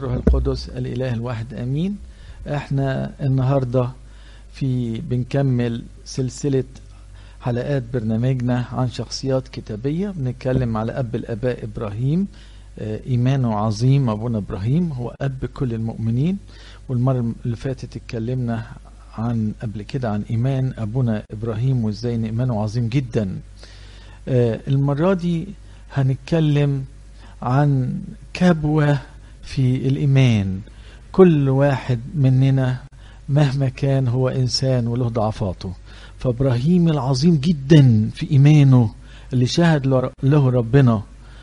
الروح القدس الإله الواحد أمين احنا النهاردة في بنكمل سلسلة حلقات برنامجنا عن شخصيات كتابية بنتكلم على أب الآباء إبراهيم آه، إيمانه عظيم أبونا إبراهيم هو أب كل المؤمنين والمرة اللي فاتت اتكلمنا عن قبل كده عن إيمان أبونا إبراهيم وإزاي إن إيمانه عظيم جدا آه، المرة دي هنتكلم عن كبوة في الإيمان كل واحد مننا مهما كان هو إنسان وله ضعفاته فإبراهيم العظيم جدا في إيمانه اللي شهد له ربنا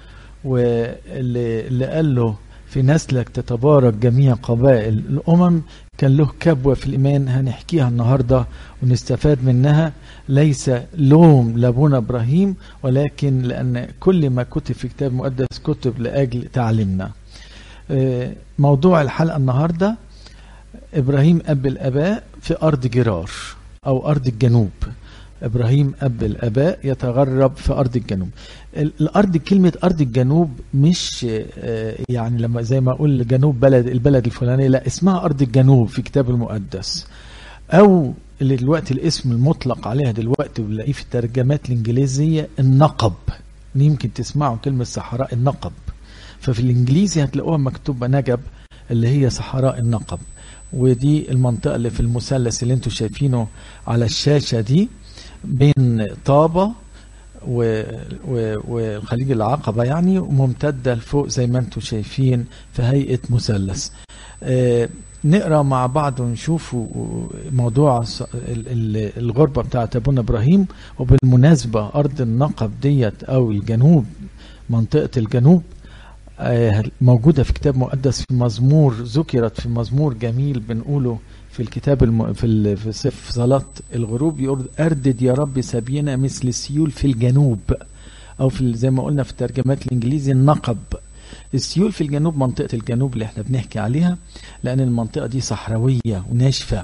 واللي اللي قال له في نسلك تتبارك جميع قبائل الأمم كان له كبوة في الإيمان هنحكيها النهاردة ونستفاد منها ليس لوم لابونا إبراهيم ولكن لأن كل ما كتب في كتاب مقدس كتب لأجل تعليمنا آه، موضوع الحلقة النهاردة إبراهيم أب الآباء في أرض جرار أو أرض الجنوب إبراهيم أب الآباء يتغرب في أرض الجنوب ال- الأرض كلمة أرض الجنوب مش آه، يعني لما زي ما أقول جنوب بلد البلد الفلانية لا اسمها أرض الجنوب في كتاب المقدس أو اللي دلوقتي الاسم المطلق عليها دلوقتي بنلاقيه في الترجمات الإنجليزية النقب يمكن تسمعوا كلمة صحراء النقب ففي الإنجليزي هتلاقوها مكتوبة نجب اللي هي صحراء النقب ودي المنطقة اللي في المثلث اللي انتوا شايفينه على الشاشة دي بين طابة و... و... والخليج العقبة يعني وممتدة لفوق زي ما انتم شايفين في هيئة مثلث آه نقرا مع بعض ونشوف موضوع الص- ال- ال- الغربة بتاعت ابونا ابراهيم وبالمناسبة ارض النقب ديت او الجنوب منطقة الجنوب آه، موجودة في كتاب مقدس في مزمور ذكرت في مزمور جميل بنقوله في الكتاب الم... في ال... في سف صلاة الغروب يقول أردد يا رب سبينا مثل السيول في الجنوب أو في ال- زي ما قلنا في الترجمات الإنجليزي النقب السيول في الجنوب منطقة الجنوب اللي احنا بنحكي عليها لأن المنطقة دي صحراوية وناشفة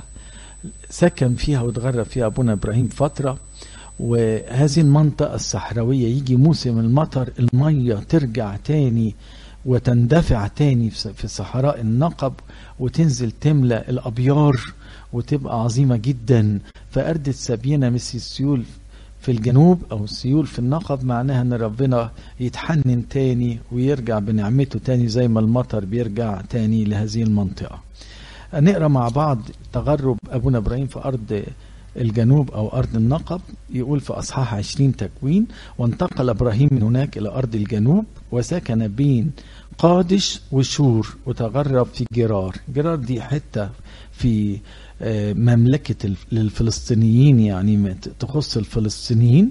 سكن فيها واتغرب فيها أبونا إبراهيم فترة وهذه المنطقة الصحراوية يجي موسم المطر المية ترجع تاني وتندفع تاني في في صحراء النقب وتنزل تملأ الأبيار وتبقى عظيمة جدا فأردت سبينا مثل السيول في الجنوب أو السيول في النقب معناها أن ربنا يتحنن تاني ويرجع بنعمته تاني زي ما المطر بيرجع تاني لهذه المنطقة نقرأ مع بعض تغرب أبونا إبراهيم في أرض الجنوب أو أرض النقب يقول في أصحاح 20 تكوين وانتقل إبراهيم من هناك إلى أرض الجنوب وسكن بين قادش وشور وتغرب في جرار جرار دي حتة في آه، مملكة الف- الفلسطينيين يعني ما ت- تخص الفلسطينيين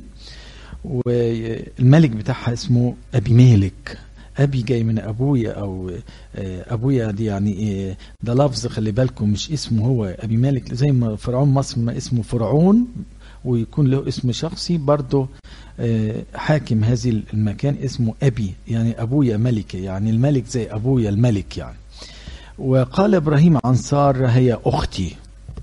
والملك بتاعها اسمه أبي مالك أبي جاي من أبويا أو آه، أبويا دي يعني آه، ده لفظ خلي بالكم مش اسمه هو أبي مالك زي ما فرعون مصر ما اسمه فرعون ويكون له اسم شخصي برضه آه، حاكم هذه المكان اسمه أبي يعني أبويا ملك يعني الملك زي أبويا الملك يعني وقال إبراهيم عن سارة هي أختي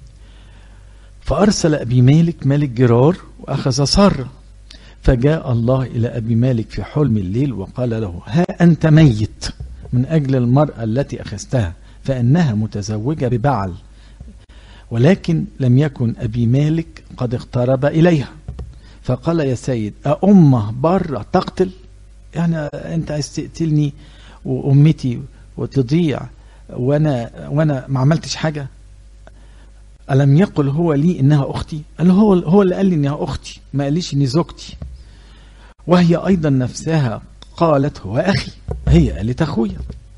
فأرسل أبي مالك ملك جرار وأخذ سارة فجاء الله إلى أبي مالك في حلم الليل وقال له ها أنت ميت من أجل المرأة التي أخذتها فإنها متزوجة ببعل ولكن لم يكن أبي مالك قد اقترب إليها فقال يا سيد أأمة برة تقتل يعني أنت عايز تقتلني وأمتي وتضيع وأنا وأنا ما عملتش حاجة ألم يقل هو لي إنها أختي قال له هو هو اللي قال لي إنها أختي ما قاليش إني زوجتي وهي أيضا نفسها قالت هو أخي هي قالت أخويا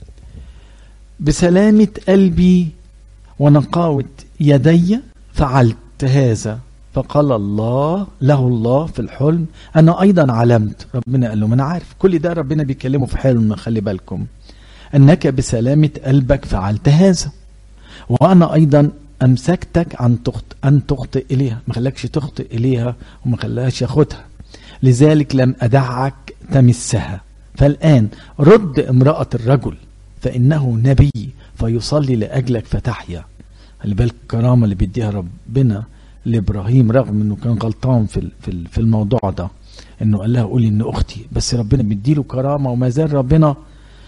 بسلامة قلبي ونقاوة يدي فعلت هذا فقال الله له الله في الحلم أنا أيضا علمت ربنا قال له ما أنا عارف كل ده ربنا بيكلمه في حلم خلي بالكم أنك بسلامة قلبك فعلت هذا وأنا أيضا أمسكتك عن تخط أن تخطئ إليها ما خلاكش تخطئ إليها وما خلاهاش ياخدها لذلك لم أدعك تمسها فالآن رد امرأة الرجل فإنه نبي فيصلي لأجلك فتحيا خلي بالك الكرامة اللي بيديها ربنا لإبراهيم رغم إنه كان غلطان في ال- في ال- في الموضوع ده إنه قال لها قولي إن أختي بس ربنا بيديله كرامة وما زال ربنا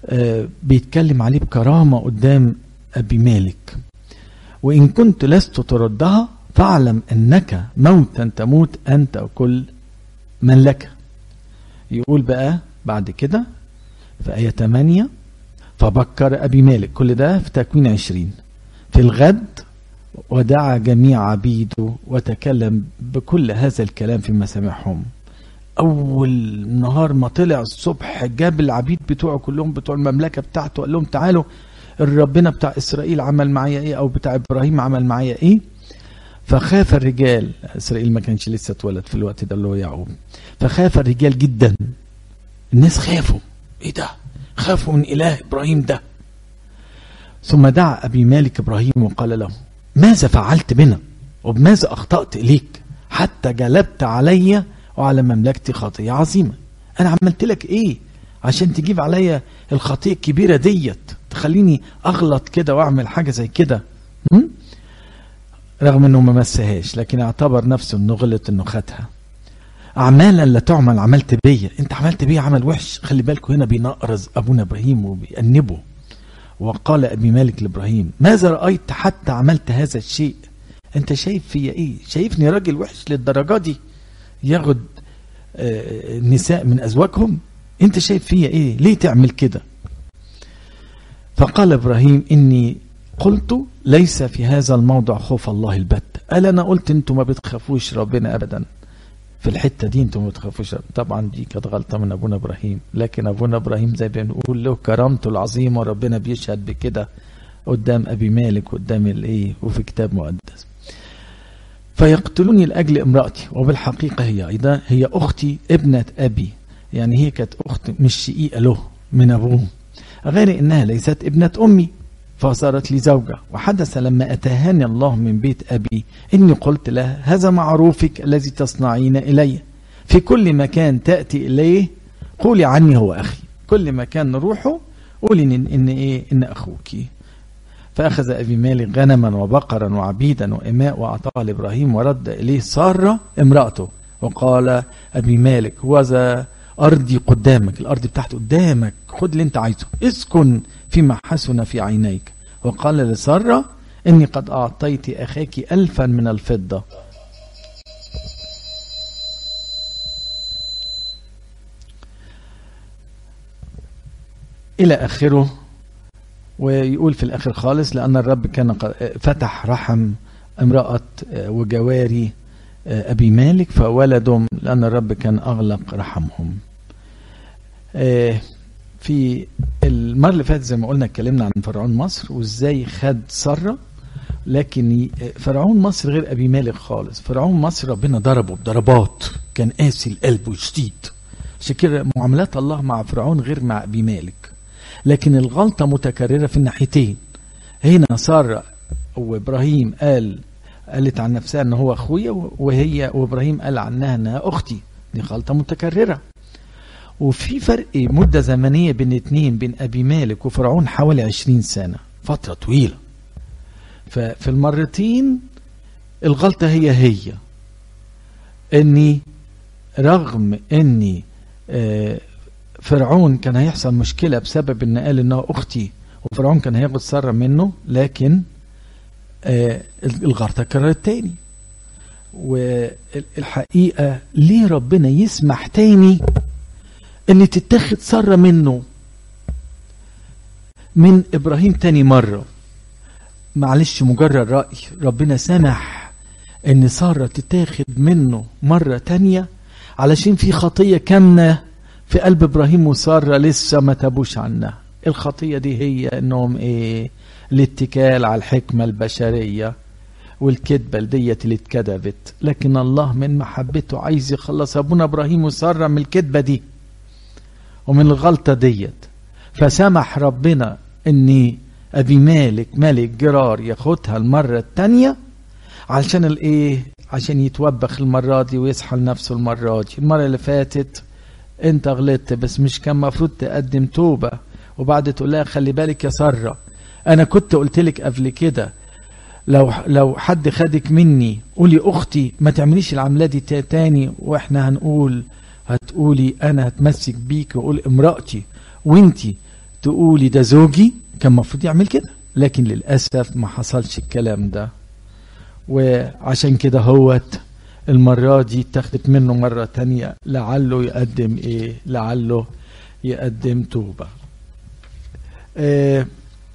آه، بيتكلم عليه بكرامة قدام أبي مالك وإن كنت لست تردها فاعلم أنك موتا تموت أنت وكل من لك يقول بقى بعد كده في آية 8 فبكر أبي مالك كل ده في تكوين 20 في الغد ودعا جميع عبيده وتكلم بكل هذا الكلام في مسامعهم اول نهار ما طلع الصبح جاب العبيد بتوعه كلهم بتوع المملكه بتاعته قال لهم تعالوا الربنا بتاع اسرائيل عمل معايا ايه او بتاع ابراهيم عمل معايا ايه فخاف الرجال اسرائيل ما كانش لسه اتولد في الوقت ده اللي هو يعقوب فخاف الرجال جدا الناس خافوا ايه ده خافوا من اله ابراهيم ده ثم دعا ابي مالك ابراهيم وقال له ماذا فعلت بنا وبماذا اخطات اليك حتى جلبت علي وعلى مملكتي خطيه عظيمه انا عملت لك ايه عشان تجيب عليا الخطيه الكبيره ديت تخليني اغلط كده واعمل حاجه زي كده م? رغم انه ما مسهاش لكن اعتبر نفسه انه غلط انه خدها اعمالا لا تعمل عملت بيا انت عملت بيا عمل وحش خلي بالكم هنا بينقرز ابونا ابراهيم وبيأنبه وقال ابي مالك لابراهيم ماذا رايت حتى عملت هذا الشيء انت شايف فيا ايه شايفني راجل وحش للدرجه دي ياخد آه، النساء من ازواجهم انت شايف فيا ايه ليه تعمل كده فقال ابراهيم اني قلت ليس في هذا الموضع خوف الله البت قال انا قلت انتوا ما بتخافوش ربنا ابدا في الحته دي انتوا ما بتخافوش طبعا دي كانت غلطه من ابونا ابراهيم لكن ابونا ابراهيم زي ما بنقول له كرامته العظيمه وربنا بيشهد بكده قدام ابي مالك قدام الايه وفي كتاب مقدس فيقتلوني لاجل امراتي وبالحقيقه هي ايضا هي اختي ابنه ابي يعني هي كانت اخت مش شقيقه له من ابوه غير انها ليست ابنه امي فصارت لي زوجة وحدث لما أتاهاني الله من بيت أبي إني قلت له هذا معروفك الذي تصنعين إلي في كل مكان تأتي إليه قولي عني هو أخي كل مكان نروحه قولي إن, إن إيه إن أخوك فأخذ أبي مالك غنما وبقرا وعبيدا وإماء وأعطاها لإبراهيم ورد إليه سارة امرأته وقال أبي مالك وذا أرضي قدامك الأرض بتاعته قدامك خد اللي أنت عايزه اسكن فيما حسن في عينيك وقال لسارة إني قد أعطيت أخاك ألفا من الفضة إلى آخره ويقول في الآخر خالص لأن الرب كان فتح رحم امرأة وجواري أبي مالك فولدهم لأن الرب كان أغلق رحمهم في المرة اللي فاتت زي ما قلنا اتكلمنا عن فرعون مصر وازاي خد سرة لكن فرعون مصر غير ابي مالك خالص فرعون مصر ربنا ضربه بضربات كان قاسي القلب وشديد عشان كده معاملات الله مع فرعون غير مع ابي مالك لكن الغلطة متكررة في الناحيتين هنا سارة وابراهيم قال قالت عن نفسها ان هو اخويا وهي وابراهيم قال عنها انها اختي دي غلطة متكررة وفي فرق مدة زمنية بين اتنين بين أبي مالك وفرعون حوالي عشرين سنة فترة طويلة ففي المرتين الغلطة هي هي اني رغم اني فرعون كان هيحصل مشكلة بسبب ان قال انها اختي وفرعون كان هياخد سارة منه لكن الغلطة كررت تاني والحقيقة ليه ربنا يسمح تاني ان تتاخد سارة منه من ابراهيم تاني مرة معلش مجرد رأي ربنا سمح ان سارة تتاخد منه مرة تانية علشان في خطية كامنة في قلب ابراهيم وسارة لسه ما تابوش عنها الخطية دي هي انهم ايه الاتكال على الحكمة البشرية والكذبة ديت اللي اتكذبت لكن الله من محبته عايز يخلص ابونا ابراهيم وسارة من الكذبة دي ومن الغلطة ديت فسمح ربنا ان ابي مالك ملك جرار ياخدها المرة التانية علشان الايه عشان يتوبخ المرة دي ويصحى لنفسه المرة دي المرة اللي فاتت انت غلطت بس مش كان المفروض تقدم توبة وبعد تقول لها خلي بالك يا سارة انا كنت قلت لك قبل كده لو لو حد خدك مني قولي اختي ما تعمليش العمليه دي تاني واحنا هنقول هتقولي انا هتمسك بيك واقول امرأتي وانتي تقولي ده زوجي كان المفروض يعمل كده لكن للأسف ما حصلش الكلام ده وعشان كده هوت المرة دي اتخذت منه مرة تانية لعله يقدم ايه لعله يقدم توبة اه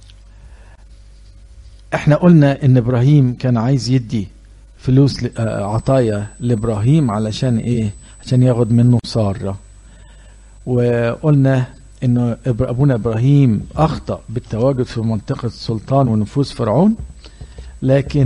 احنا قلنا ان ابراهيم كان عايز يدي فلوس عطايا لابراهيم علشان ايه عشان ياخد منه سارة وقلنا انه ابونا ابراهيم اخطأ بالتواجد في منطقة سلطان ونفوذ فرعون لكن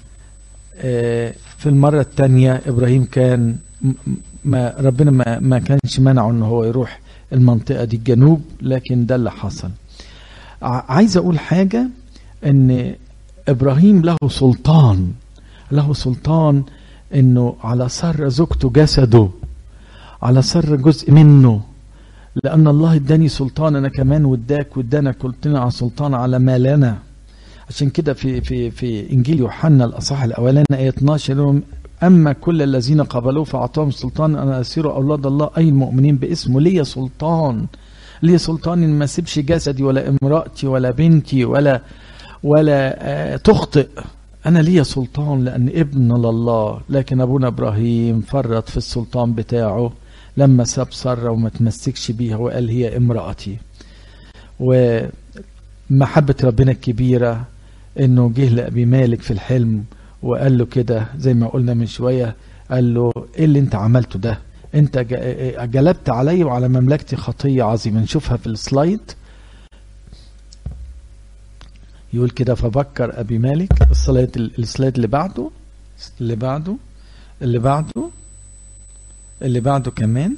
في المرة الثانية ابراهيم كان ما ربنا ما, ما كانش منعه ان هو يروح المنطقة دي الجنوب لكن ده اللي حصل عايز اقول حاجة ان ابراهيم له سلطان له سلطان انه على سر زوجته جسده على سر جزء منه لان الله اداني سلطان انا كمان واداك وادانا كلنا على سلطان على ما لنا عشان كده في في في انجيل يوحنا الاصحاح الاولاني ايه 12 اما كل الذين قبلوه فاعطاهم سلطان ان يصيروا اولاد الله اي المؤمنين باسمه ليا سلطان ليا سلطان ان ما اسيبش جسدي ولا امراتي ولا بنتي ولا ولا آه تخطئ انا ليا سلطان لان ابن لله لكن ابونا ابراهيم فرط في السلطان بتاعه لما ساب ساره وما تمسكش بيها وقال هي امراتي ومحبه ربنا الكبيره انه جه لابي مالك في الحلم وقال له كده زي ما قلنا من شويه قال له ايه اللي انت عملته ده انت جلبت علي وعلى مملكتي خطيه عظيمه نشوفها في السلايد يقول كده فبكر ابي مالك السلايد السلايد اللي بعده اللي بعده اللي بعده اللي بعده كمان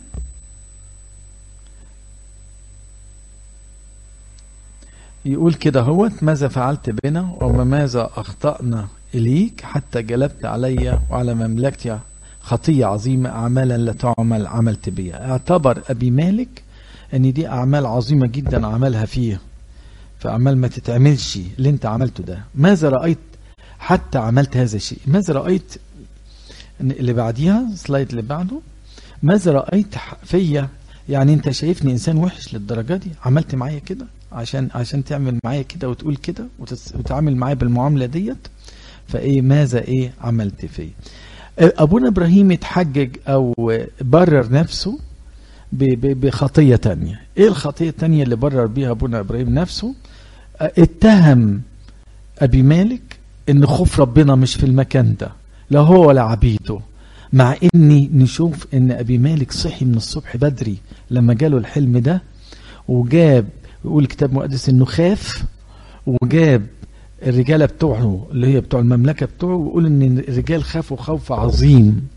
يقول كده هو ماذا فعلت بنا وماذا أخطأنا إليك حتى جلبت علي وعلى مملكتي خطية عظيمة أعمالا لا تعمل عملت بها اعتبر أبي مالك أن دي أعمال عظيمة جدا عملها فيه فأعمال ما تتعملش اللي أنت عملته ده ماذا رأيت حتى عملت هذا الشيء ماذا رأيت اللي بعديها سلايد اللي بعده ماذا رأيت فيا يعني انت شايفني انسان وحش للدرجة دي عملت معايا كده عشان عشان تعمل معايا كده وتقول كده وتتعامل معايا بالمعاملة ديت فايه ماذا ايه عملت فيا ابونا ابراهيم اتحجج او برر نفسه بخطية تانية ايه الخطية التانية اللي برر بيها ابونا ابراهيم نفسه اتهم ابي مالك ان خوف ربنا مش في المكان ده لا هو ولا عبيده مع اني نشوف ان ابي مالك صحي من الصبح بدري لما جاله الحلم ده وجاب يقول الكتاب المقدس انه خاف وجاب الرجالة بتوعه اللي هي بتوع المملكة بتوعه ويقول ان الرجال خافوا خوف عظيم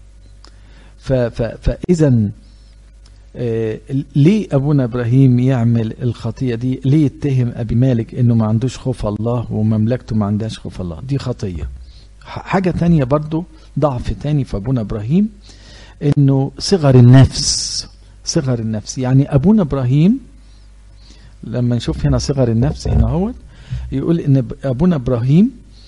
فاذا آه ليه ابونا ابراهيم يعمل الخطية دي ليه يتهم ابي مالك انه ما عندوش خوف الله ومملكته ما عندهاش خوف الله دي خطية حاجة تانية برضو ضعف تاني في ابونا ابراهيم انه صغر النفس صغر النفس يعني ابونا ابراهيم لما نشوف هنا صغر النفس هنا هو يقول ان ابونا ابراهيم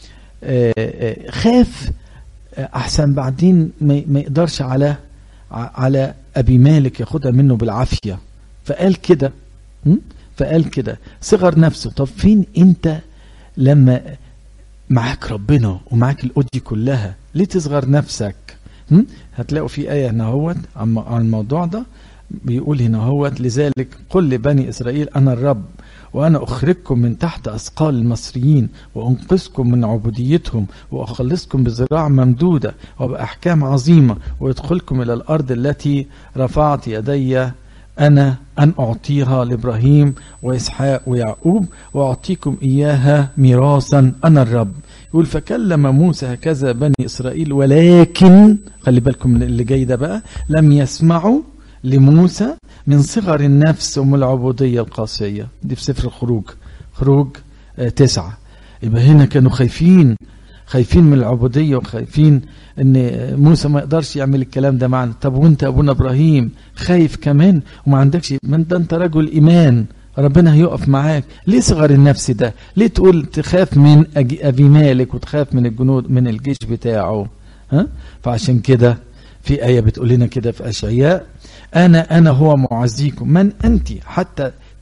خاف احسن بعدين ما يقدرش على على ابي مالك ياخدها منه بالعافيه فقال كده فقال كده صغر نفسه طب فين انت لما معاك ربنا ومعاك الأدي كلها ليه تصغر نفسك هتلاقوا في آية هنا هوت عن الموضوع ده بيقول هنا هوت لذلك قل لبني إسرائيل أنا الرب وأنا أخرجكم من تحت أثقال المصريين وأنقذكم من عبوديتهم وأخلصكم بذراع ممدودة وبأحكام عظيمة ويدخلكم إلى الأرض التي رفعت يدي أنا أن أعطيها لإبراهيم وإسحاق ويعقوب وأعطيكم إياها ميراثا أنا الرب يقول فكلم موسى هكذا بني إسرائيل ولكن خلي بالكم اللي جاي ده بقى لم يسمعوا لموسى من صغر النفس ومن العبودية القاسية دي في سفر الخروج خروج آه تسعة يبقى هنا كانوا خايفين خايفين من العبودية وخايفين ان موسى ما يقدرش يعمل الكلام ده معنا طب وانت ابونا ابراهيم خايف كمان وما عندكش من ده انت رجل ايمان ربنا هيقف معاك ليه صغر النفس ده ليه تقول تخاف من ابي مالك وتخاف من الجنود من الجيش بتاعه ها فعشان كده في آية بتقول لنا كده في أشعياء أنا أنا هو معزيكم من أنت حتى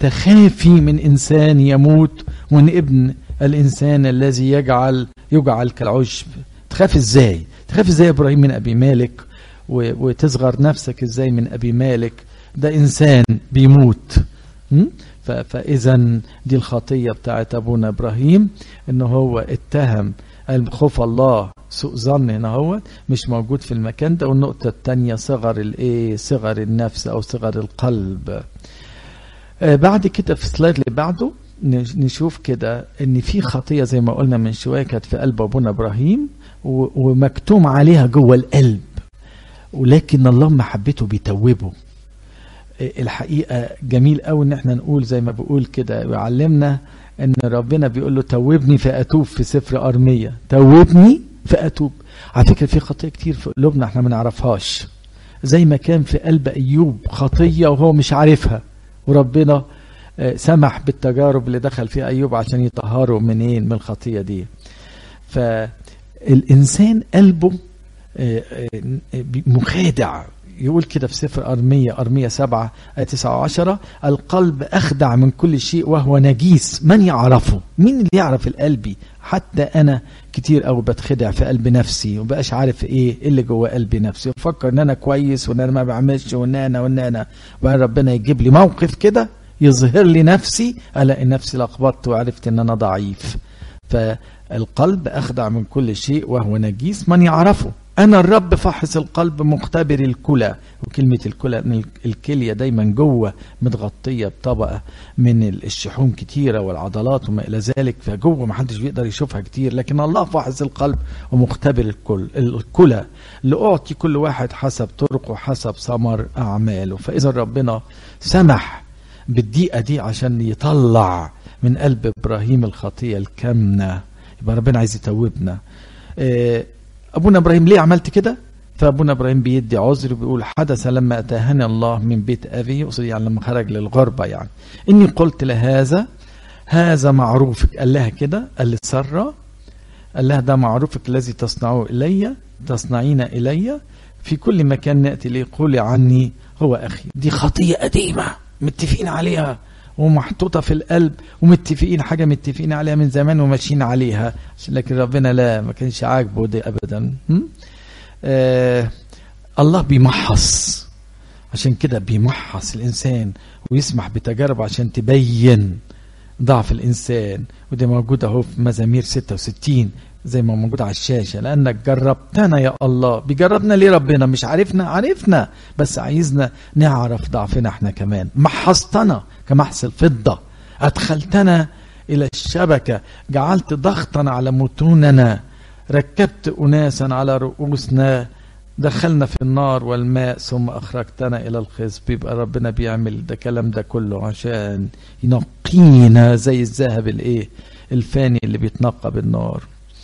تخافي من إنسان يموت ومن ابن الإنسان الذي يجعل يجعل كالعشب تخاف إزاي تخاف إزاي إبراهيم من أبي مالك وتصغر نفسك إزاي من أبي مالك ده إنسان بيموت فإذا دي الخطية بتاعت أبونا إبراهيم إن هو اتهم خوف الله سوء ظن هنا هو مش موجود في المكان ده والنقطة الثانية صغر الايه صغر النفس او صغر القلب آه بعد كده في السلايد اللي بعده نشوف كده ان في خطية زي ما قلنا من شوية كانت في قلب ابونا ابراهيم ومكتوم عليها جوه القلب ولكن الله محبته بيتوبه الحقيقة جميل قوي ان احنا نقول زي ما بقول كده ويعلمنا ان ربنا بيقول له توبني فاتوب في سفر ارمية توبني فاتوب على فكرة في خطية كتير في قلوبنا احنا ما نعرفهاش زي ما كان في قلب ايوب خطية وهو مش عارفها وربنا سمح بالتجارب اللي دخل فيها ايوب عشان يطهره منين من الخطية دي فالانسان قلبه مخادع يقول كده في سفر أرمية أرمية سبعة آية تسعة وعشرة القلب أخدع من كل شيء وهو نجيس من يعرفه مين اللي يعرف القلبي حتى أنا كتير أوي بتخدع في قلب نفسي وبقاش عارف إيه اللي جوه قلبي نفسي وفكر إن أنا كويس وإن أنا ما بعملش وإن أنا وإن أنا وبعدين ربنا يجيب لي موقف كده يظهر لي نفسي ألاقي نفسي لخبطت وعرفت إن أنا ضعيف فالقلب أخدع من كل شيء وهو نجيس من يعرفه أنا الرب فحص القلب مختبر الكلى وكلمة الكلى أن الكلية دايما جوه متغطية بطبقة من الشحوم كتيرة والعضلات وما إلى ذلك فجوه ما حدش بيقدر يشوفها كتير لكن الله فحص القلب ومختبر الكل الكلى لأعطي كل واحد حسب طرقه حسب ثمر أعماله فإذا ربنا سمح بالدقيقة دي عشان يطلع من قلب إبراهيم الخطية الكامنة يبقى ربنا عايز يتوبنا إيه ابونا ابراهيم ليه عملت كده فابونا ابراهيم بيدي عذر بيقول حدث لما اتاهني الله من بيت ابي يقصد يعني لما خرج للغربه يعني اني قلت لهذا هذا معروفك قال لها كده قال لساره قال لها ده معروفك الذي تصنعه الي تصنعين الي في كل مكان ناتي ليه قولي عني هو اخي دي خطيه قديمه متفقين عليها ومحطوطه في القلب ومتفقين حاجه متفقين عليها من زمان وماشيين عليها لكن ربنا لا ما كانش عاجبه دي ابدا آه الله بيمحص عشان كده بيمحص الانسان ويسمح بتجارب عشان تبين ضعف الانسان ودي موجوده اهو في مزامير 66 زي ما موجود على الشاشه لانك جربتنا يا الله بيجربنا ليه ربنا مش عارفنا عارفنا بس عايزنا نعرف ضعفنا احنا كمان محصتنا كمحص الفضه ادخلتنا الى الشبكه جعلت ضغطا على متوننا ركبت اناسا على رؤوسنا دخلنا في النار والماء ثم اخرجتنا الى الخصب يبقى ربنا بيعمل ده كلام ده كله عشان ينقينا زي الذهب الايه الفاني اللي بيتنقى بالنار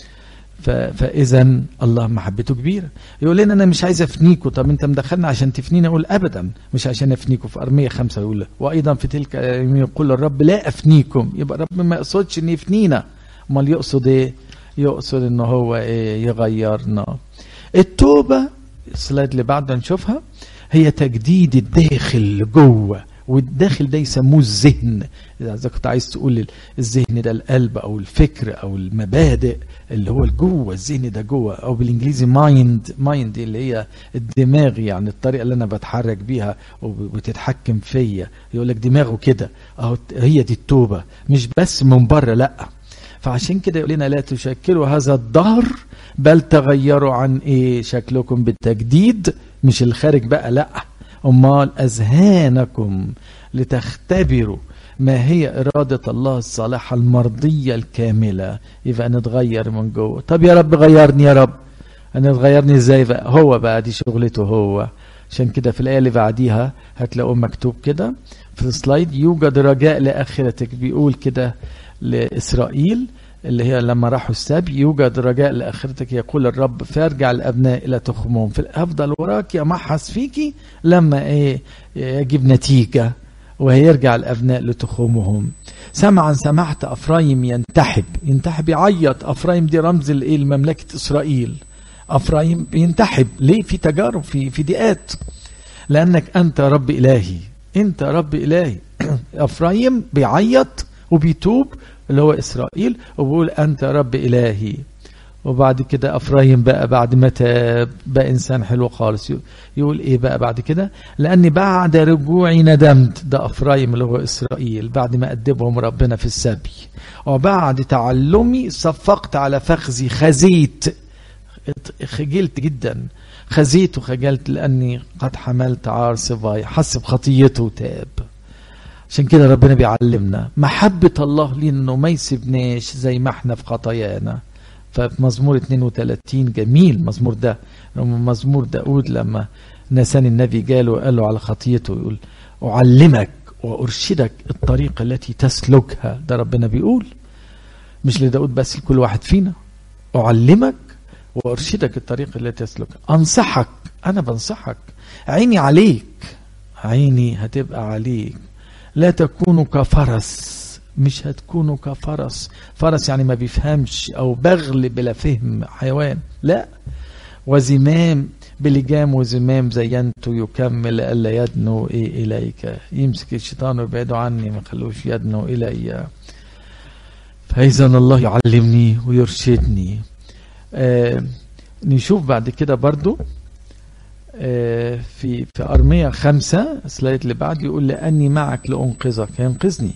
فاذا الله محبته كبيره يقول لنا انا مش عايز افنيكوا طب انت مدخلنا عشان تفنينا اقول ابدا مش عشان افنيكوا في ارميه خمسه يقول وايضا في تلك يقول الرب لا افنيكم يبقى الرب ما يقصدش ان يفنينا امال يقصد ايه يقصد ان هو ايه يغيرنا التوبه السلايد اللي بعده نشوفها هي تجديد الداخل جوه والداخل ده يسموه الذهن اذا كنت عايز تقول الذهن ده القلب او الفكر او المبادئ اللي هو جوه الذهن ده جوه او بالانجليزي مايند مايند اللي هي الدماغ يعني الطريقه اللي انا بتحرك بيها وبتتحكم فيا يقول لك دماغه كده اهو هي دي التوبه مش بس من بره لا فعشان كده يقول لنا لا تشكلوا هذا الظهر بل تغيروا عن ايه شكلكم بالتجديد مش الخارج بقى لا امال اذهانكم لتختبروا ما هي إرادة الله الصالحة المرضية الكاملة يبقى نتغير من جوه طب يا رب غيرني يا رب أنا تغيرني إزاي بقى هو بقى دي شغلته هو عشان كده في الآية اللي بعديها هتلاقوا مكتوب كده في السلايد يوجد رجاء لآخرتك بيقول كده لإسرائيل اللي هي لما راحوا السبي يوجد رجاء لآخرتك يقول الرب فارجع الأبناء إلى تخمهم في أفضل وراك يمحص فيكي لما إيه يجيب نتيجة وهيرجع الأبناء لتخومهم سمعا سمعت أفرايم ينتحب ينتحب يعيط أفرايم دي رمز الإيه لمملكة إسرائيل أفرايم ينتحب ليه في تجارب في في ضيقات لأنك أنت رب إلهي انت رب الهي افرايم بيعيط وبيتوب اللي هو اسرائيل وبيقول انت رب الهي وبعد كده افرايم بقى بعد ما تاب بقى انسان حلو خالص يقول ايه بقى بعد كده لاني بعد رجوعي ندمت ده افرايم اللي هو اسرائيل بعد ما ادبهم ربنا في السبي وبعد تعلمي صفقت على فخذي خزيت خجلت جدا خزيت وخجلت لاني قد حملت عار صباي حس بخطيته وتاب عشان كده ربنا بيعلمنا محبة الله لينا انه ما يسيبناش زي ما احنا في خطايانا ففي مزمور 32 جميل مزمور ده مزمور داود لما نسان النبي جاله وقال له على خطيته يقول أعلمك وأرشدك الطريق التي تسلكها ده ربنا بيقول مش لداود بس لكل واحد فينا أعلمك وأرشدك الطريق التي تسلكها أنصحك أنا بنصحك عيني عليك عيني هتبقى عليك لا تكونوا كفرس مش هتكونوا كفرس فرس يعني ما بيفهمش او بغل بلا فهم حيوان لا وزمام بلجام وزمام زينته يكمل الا يدنو إيه اليك يمسك الشيطان ويبعده عني ما خلوش يدنو الي فاذا الله يعلمني ويرشدني آه نشوف بعد كده برضو آه في في ارميه خمسة سلايد اللي بعد يقول لاني معك لانقذك ينقذني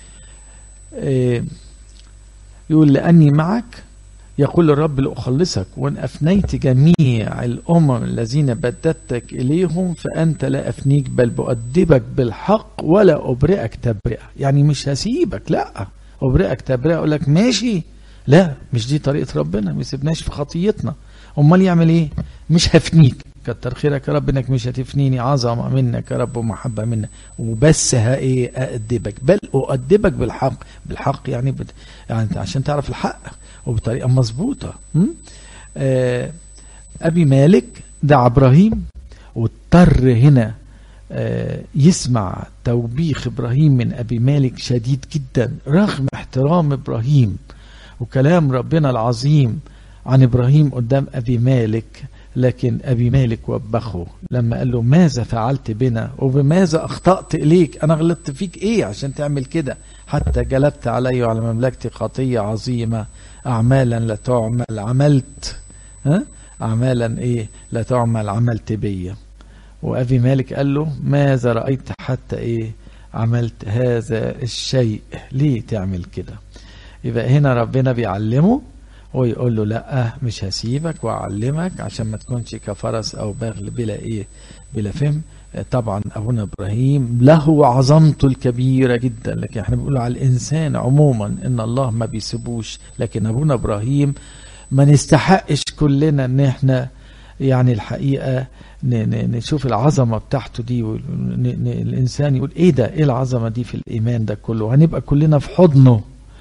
يقول لأني معك يقول الرب لأخلصك وإن أفنيت جميع الأمم الذين بددتك إليهم فأنت لا أفنيك بل بؤدبك بالحق ولا أبرئك تبرئة يعني مش هسيبك لا أبرئك تبرئة أقول لك ماشي لا مش دي طريقة ربنا ما يسيبناش في خطيتنا أمال يعمل إيه مش هفنيك كتر خيرك يا رب انك مش هتفنيني عظمه منك يا رب ومحبه منك وبس ها ايه اادبك بل اؤدبك بالحق بالحق يعني بت... يعني عشان تعرف الحق وبطريقه مظبوطه آه ابي مالك دعا ابراهيم واضطر هنا آه يسمع توبيخ ابراهيم من ابي مالك شديد جدا رغم احترام ابراهيم وكلام ربنا العظيم عن ابراهيم قدام ابي مالك لكن أبي مالك وبخه لما قال له ماذا فعلت بنا وبماذا أخطأت إليك أنا غلطت فيك إيه عشان تعمل كده حتى جلبت علي وعلى مملكتي خطية عظيمة أعمالا لا تعمل عملت ها أعمالا إيه لا تعمل عملت بيا وأبي مالك قال له ماذا رأيت حتى إيه عملت هذا الشيء ليه تعمل كده يبقى هنا ربنا بيعلمه ويقول له لا مش هسيبك واعلمك عشان ما تكونش كفرس او بغل بلا ايه بلا فهم طبعا ابونا ابراهيم له عظمته الكبيره جدا لكن احنا بنقول على الانسان عموما ان الله ما بيسيبوش لكن ابونا ابراهيم ما نستحقش كلنا ان احنا يعني الحقيقه نشوف العظمه بتاعته دي الانسان يقول ايه ده ايه العظمه دي في الايمان ده كله هنبقى كلنا في حضنه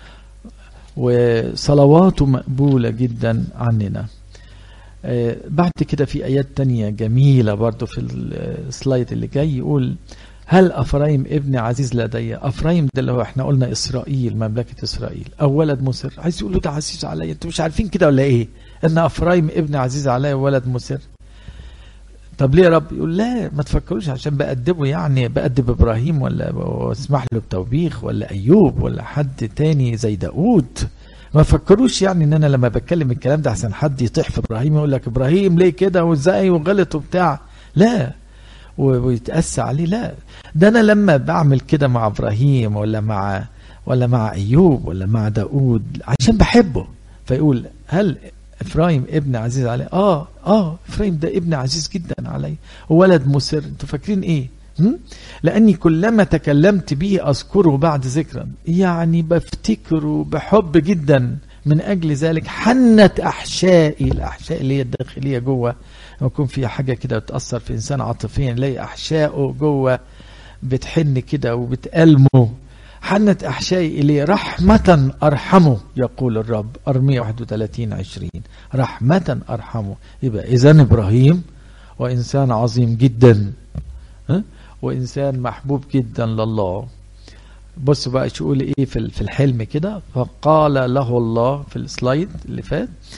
وصلواته مقبولة جدا عننا آه بعد كده في آيات تانية جميلة برضو في السلايد اللي جاي يقول هل أفرايم ابن عزيز لدي أفرايم ده اللي هو احنا قلنا إسرائيل مملكة إسرائيل أو ولد مصر عايز يقول له ده عزيز عليا انتوا مش عارفين كده ولا إيه إن أفرايم ابن عزيز عليا ولد مصر طب ليه يا رب يقول لا ما تفكروش عشان بأدبه يعني بأدب إبراهيم ولا واسمح له بتوبيخ ولا أيوب ولا حد تاني زي داود ما فكروش يعني ان انا لما بتكلم الكلام ده عشان حد يطيح في ابراهيم يقول لك ابراهيم ليه كده وازاي وغلط وبتاع لا ويتأسى عليه لا ده انا لما بعمل كده مع ابراهيم ولا مع ولا مع ايوب ولا مع داود عشان بحبه فيقول هل افرايم ابن عزيز علي اه اه افرايم ده ابن عزيز جدا علي وولد مسر انتوا فاكرين ايه هم؟ لاني كلما تكلمت به اذكره بعد ذكرا يعني بفتكره بحب جدا من اجل ذلك حنت احشائي الاحشاء اللي هي الداخليه جوه يكون فيها حاجه كده بتاثر في انسان عاطفيا يلاقي احشائه جوه بتحن كده وبتألمه حنت أحشائي إليه رحمة أرحمه يقول الرب أرمية 31 20 رحمة أرحمه يبقى إذا إبراهيم وإنسان عظيم جدا ها؟ وإنسان محبوب جدا لله بص بقى شو يقول إيه في في الحلم كده فقال له الله في السلايد اللي فات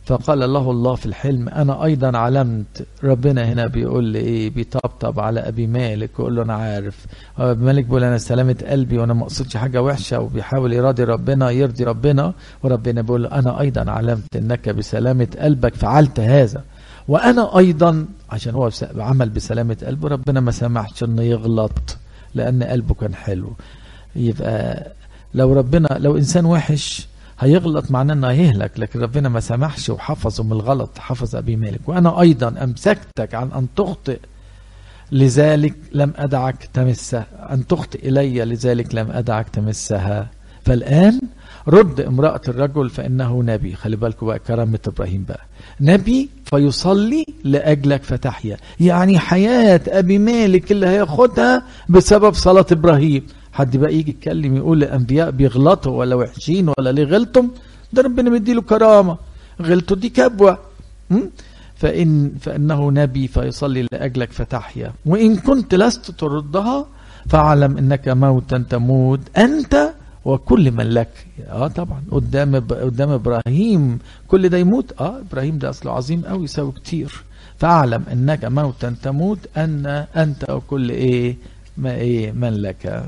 فقال له الله في الحلم انا ايضا علمت ربنا هنا بيقول لي ايه بيطبطب على ابي مالك ويقول له انا عارف ابي مالك بيقول انا سلامه قلبي وانا ما اقصدش حاجه وحشه وبيحاول يراضي ربنا يرضي ربنا وربنا بيقول له انا ايضا علمت انك بسلامه قلبك فعلت هذا وانا ايضا عشان هو عمل بسلامه قلبه ربنا ما سمحش انه يغلط لان قلبه كان حلو يبقى لو ربنا لو انسان وحش هيغلط معناه انه هيهلك لكن ربنا ما سمحش وحفظه من الغلط حفظ ابي مالك وانا ايضا امسكتك عن ان تخطئ لذلك لم ادعك تمسها ان تخطئ الي لذلك لم ادعك تمسها فالان رد امرأة الرجل فإنه نبي خلي بالكم بقى كرامة إبراهيم بقى نبي فيصلي لأجلك فتحيا يعني حياة أبي مالك اللي هياخدها بسبب صلاة إبراهيم حد بقى يجي يتكلم يقول الانبياء بيغلطوا ولا وحشين ولا ليه غلطوا ده ربنا مديله كرامه غلطوا دي كبوه فان فانه نبي فيصلي لاجلك فتحيا وان كنت لست تردها فاعلم انك موتا تموت انت وكل من لك اه طبعا قدام قدام ابراهيم كل ده يموت اه ابراهيم ده اصله عظيم قوي يساوي كتير فاعلم انك موتا تموت ان انت وكل ايه ما ايه من لك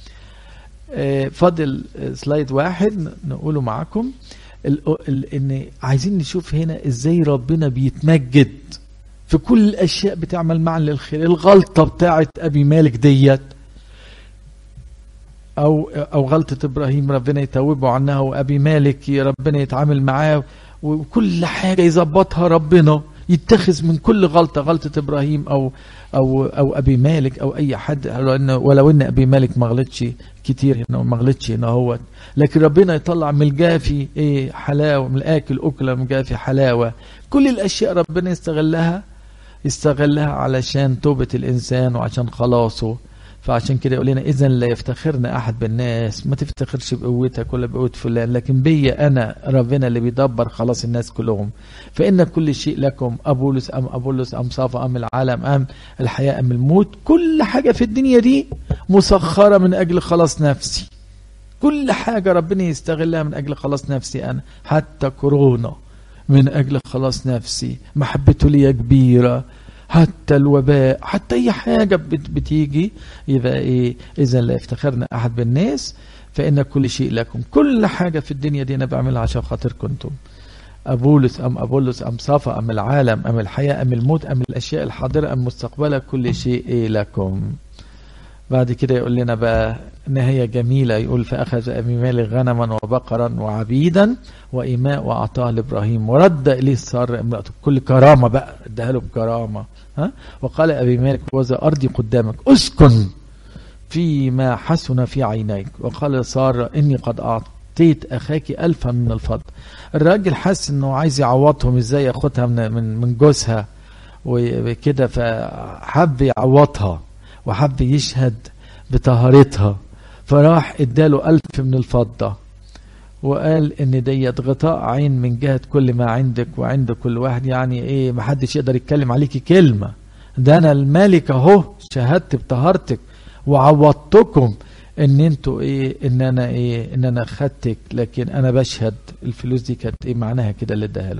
فاضل سلايد واحد نقوله معاكم ان عايزين نشوف هنا ازاي ربنا بيتمجد في كل الاشياء بتعمل معا للخير الغلطه بتاعت ابي مالك ديت او او غلطه ابراهيم ربنا يتوبه عنها وابي مالك ربنا يتعامل معاه وكل حاجه يظبطها ربنا يتخذ من كل غلطه غلطه ابراهيم او او او ابي مالك او اي حد ولو ان ابي مالك ما غلطش كتير هنا وما غلطش هنا هو لكن ربنا يطلع من الجافي ايه حلاوه من الاكل اكله من الجافي حلاوه كل الاشياء ربنا يستغلها يستغلها علشان توبه الانسان وعشان خلاصه فعشان كده يقول لنا اذا لا يفتخرنا احد بالناس ما تفتخرش بقوتك ولا بقوه فلان لكن بيا انا ربنا اللي بيدبر خلاص الناس كلهم فان كل شيء لكم ابولس ام ابولس ام صافا ام العالم ام الحياه ام الموت كل حاجه في الدنيا دي مسخره من اجل خلاص نفسي كل حاجه ربنا يستغلها من اجل خلاص نفسي انا حتى كورونا من اجل خلاص نفسي محبته ليا كبيره حتى الوباء حتى اي حاجه بتيجي يبقى ايه اذا لا يفتخرنا احد بالناس فان كل شيء لكم كل حاجه في الدنيا دي انا بعملها عشان خاطركم انتم ابولس ام ابولس ام صفا ام العالم ام الحياه ام الموت ام الاشياء الحاضره ام مستقبله كل شيء إيه لكم بعد كده يقول لنا بقى نهاية جميلة يقول فأخذ أبي مالك غنما وبقرا وعبيدا وإماء وأعطاه لإبراهيم ورد إليه سار امرأته كل كرامة بقى اداها له بكرامة ها وقال أبي مالك وذا أرضي قدامك اسكن فيما حسن في عينيك وقال سارة إني قد أعطيت أخاك ألفا من الفضل الراجل حس إنه عايز يعوضهم إزاي ياخدها من من من جوزها وكده فحب يعوضها وحب يشهد بطهارتها فراح اداله ألف من الفضة وقال ان ديت غطاء عين من جهة كل ما عندك وعند كل واحد يعني ايه محدش يقدر يتكلم عليكي كلمة ده انا الملك اهو شهدت بطهارتك وعوضتكم ان انتوا ايه ان انا ايه ان انا خدتك لكن انا بشهد الفلوس دي كانت ايه معناها كده اللي اداها له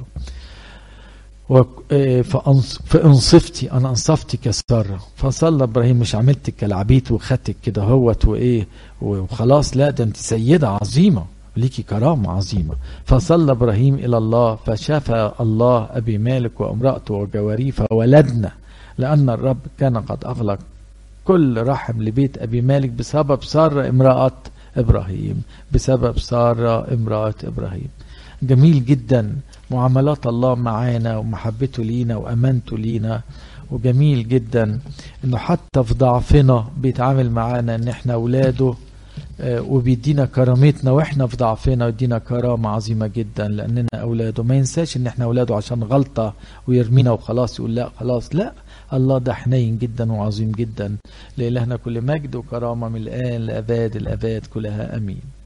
فانصفتي انا انصفتك يا ساره فصلى ابراهيم مش عملتك كالعبيد وخدتك كده هوت وايه وخلاص لا ده انت سيده عظيمه ليكي كرامه عظيمه فصلى ابراهيم الى الله فشفى الله ابي مالك وامراته وجواريه فولدنا لان الرب كان قد اغلق كل رحم لبيت ابي مالك بسبب ساره امراه ابراهيم بسبب ساره امراه ابراهيم جميل جدا معاملات الله معانا ومحبته لينا وامانته لينا وجميل جدا انه حتى في ضعفنا بيتعامل معانا ان احنا اولاده وبيدينا كرامتنا واحنا في ضعفنا ويدينا كرامه عظيمه جدا لاننا اولاده ما ينساش ان احنا اولاده عشان غلطه ويرمينا وخلاص يقول لا خلاص لا الله ده حنين جدا وعظيم جدا لإلهنا كل مجد وكرامه من الان لاباد الاباد كلها امين